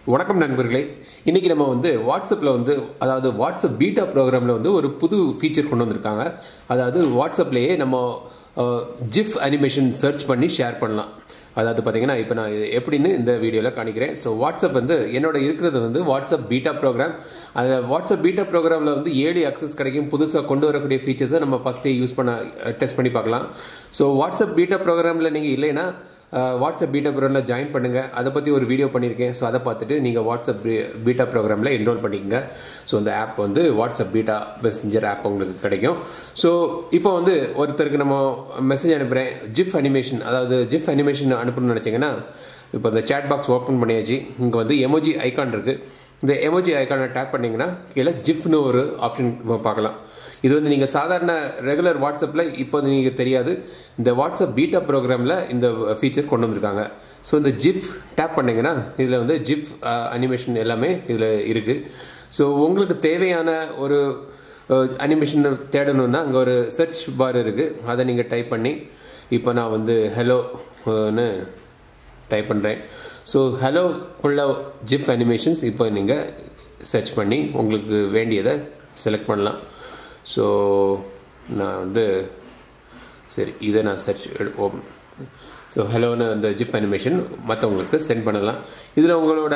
வணக்கம் நண்பர்களே இன்றைக்கி நம்ம வந்து வாட்ஸ்அப்பில் வந்து அதாவது வாட்ஸ்அப் பீட்டா ப்ரோக்ராமில் வந்து ஒரு புது ஃபீச்சர் கொண்டு வந்திருக்காங்க அதாவது வாட்ஸ்அப்லேயே நம்ம ஜிஃப் அனிமேஷன் சர்ச் பண்ணி ஷேர் பண்ணலாம் அதாவது பார்த்தீங்கன்னா இப்போ நான் இது எப்படின்னு இந்த வீடியோவில் காணிக்கிறேன் ஸோ வாட்ஸ்அப் வந்து என்னோட இருக்கிறது வந்து வாட்ஸ்அப் பீட்டா ப்ரோக்ராம் அதில் வாட்ஸ்அப் பீட்டா ப்ரோக்ராமில் வந்து ஏழு அக்சஸ் கிடைக்கும் புதுசாக கொண்டு வரக்கூடிய ஃபீச்சர்ஸை நம்ம ஃபஸ்ட்டே யூஸ் பண்ண டெஸ்ட் பண்ணி பார்க்கலாம் ஸோ வாட்ஸ்அப் பீட்டா ப்ரோக்ராமில் நீங்கள் இல்லைன்னா வாட்ஸ்அப் பீட்டா ப்ரோக்ராமில் ஜாயின் பண்ணுங்கள் அதை பற்றி ஒரு வீடியோ பண்ணியிருக்கேன் ஸோ அதை பார்த்துட்டு நீங்கள் வாட்ஸ்அப் பீட்டா ப்ரோக்ராமில் என்ரோல் பண்ணிக்கங்க ஸோ அந்த ஆப் வந்து வாட்ஸ்அப் பீட்டா மெசஞ்சர் ஆப் உங்களுக்கு கிடைக்கும் ஸோ இப்போ வந்து ஒருத்தருக்கு நம்ம மெசேஜ் அனுப்புகிறேன் ஜிஃப் அனிமேஷன் அதாவது ஜிஃப் அனிமேஷன் அனுப்பணும்னு நினச்சிங்கன்னா இப்போ இந்த சேட் பாக்ஸ் ஓப்பன் பண்ணியாச்சு இங்கே வந்து எமோஜி ஐக்கான் இருக்குது இந்த எமோஜி ஐக்கானை டேப் பண்ணிங்கன்னா கீழே ஜிஃப்னு ஒரு ஆப்ஷன் பார்க்கலாம் இது வந்து நீங்கள் சாதாரண ரெகுலர் வாட்ஸ்அப்பில் இப்போ நீங்கள் தெரியாது இந்த வாட்ஸ்அப் பீட்டா ப்ரோக்ராமில் இந்த ஃபீச்சர் கொண்டு வந்திருக்காங்க ஸோ இந்த ஜிஃப் டேப் பண்ணிங்கன்னா இதில் வந்து ஜிஃப் அனிமேஷன் எல்லாமே இதில் இருக்குது ஸோ உங்களுக்கு தேவையான ஒரு அனிமேஷன் தேடணுன்னா அங்கே ஒரு சர்ச் பார் இருக்குது அதை நீங்கள் டைப் பண்ணி இப்போ நான் வந்து ஹலோன்னு டைப் பண்ணுறேன் ஸோ ஹலோ உள்ள ஜிஃப் அனிமேஷன்ஸ் இப்போ நீங்கள் சர்ச் பண்ணி உங்களுக்கு வேண்டியதை செலக்ட் பண்ணலாம் ஸோ நான் வந்து சரி இதை நான் சர்ச் ஓப்பன் ஸோ ஹலோன்னு அந்த ஜிஃப் அனிமேஷன் மற்றவங்களுக்கு சென்ட் பண்ணலாம் இதில் உங்களோட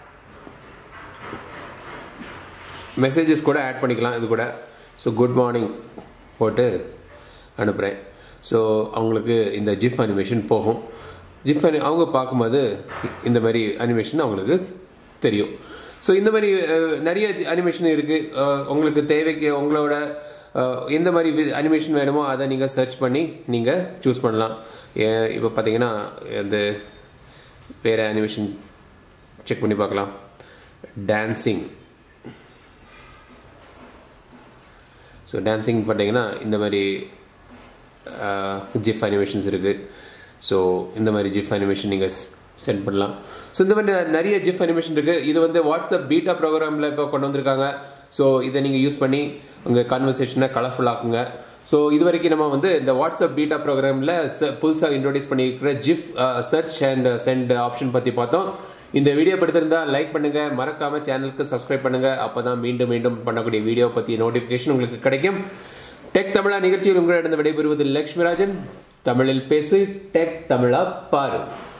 மெசேஜஸ் கூட ஆட் பண்ணிக்கலாம் இது கூட ஸோ குட் மார்னிங் போட்டு அனுப்புகிறேன் ஸோ அவங்களுக்கு இந்த ஜிஃப் அனிமேஷன் போகும் ஜிஃப் அனி அவங்க பார்க்கும்போது இந்த மாதிரி அனிமேஷன் அவங்களுக்கு தெரியும் ஸோ இந்த மாதிரி நிறைய அனிமேஷன் இருக்குது உங்களுக்கு தேவைக்கு உங்களோட எந்த மாதிரி அனிமேஷன் வேணுமோ அதை நீங்கள் சர்ச் பண்ணி நீங்கள் சூஸ் பண்ணலாம் இப்போ பார்த்தீங்கன்னா இந்த வேறு அனிமேஷன் செக் பண்ணி பார்க்கலாம் டான்ஸிங் ஸோ டான்ஸிங் பார்த்தீங்கன்னா இந்த மாதிரி ஜிஃப் அனிமேஷன்ஸ் இருக்குது ஸோ இந்த மாதிரி ஜிஃப் அனிமேஷன் நீங்கள் சென்ட் பண்ணலாம் ஸோ இந்த மாதிரி நிறைய ஜிஃப் அனிமேஷன் இருக்குது இது வந்து வாட்ஸ்அப் பீட்டா ப்ரோக்ராமில் இப்போ கொண்டு வந்திருக்காங்க ஸோ இதை நீங்கள் யூஸ் பண்ணி உங்கள் கான்வர்சேஷனை கலர்ஃபுல் ஆக்குங்க ஸோ இது வரைக்கும் நம்ம வந்து இந்த வாட்ஸ்அப் பீட்டா ப்ரோக்ராமில் புதுசாக இன்ட்ரோடியூஸ் பண்ணியிருக்கிற GIF search and send option பற்றி பார்த்தோம் இந்த வீடியோ படுத்திருந்தா லைக் பண்ணுங்க மறக்காம சேனலுக்கு சப்ஸ்கிரைப் பண்ணுங்க அப்பதான் மீண்டும் மீண்டும் பண்ணக்கூடிய வீடியோ பற்றி நோட்டிஃபிகேஷன் உங்களுக்கு கிடைக்கும் டெக் தமிழா நிகழ்ச்சியில் உங்களிடம் விடைபெறுவது லட்சுமிராஜன் தமிழில் பேசு டெக் தமிழா பாரு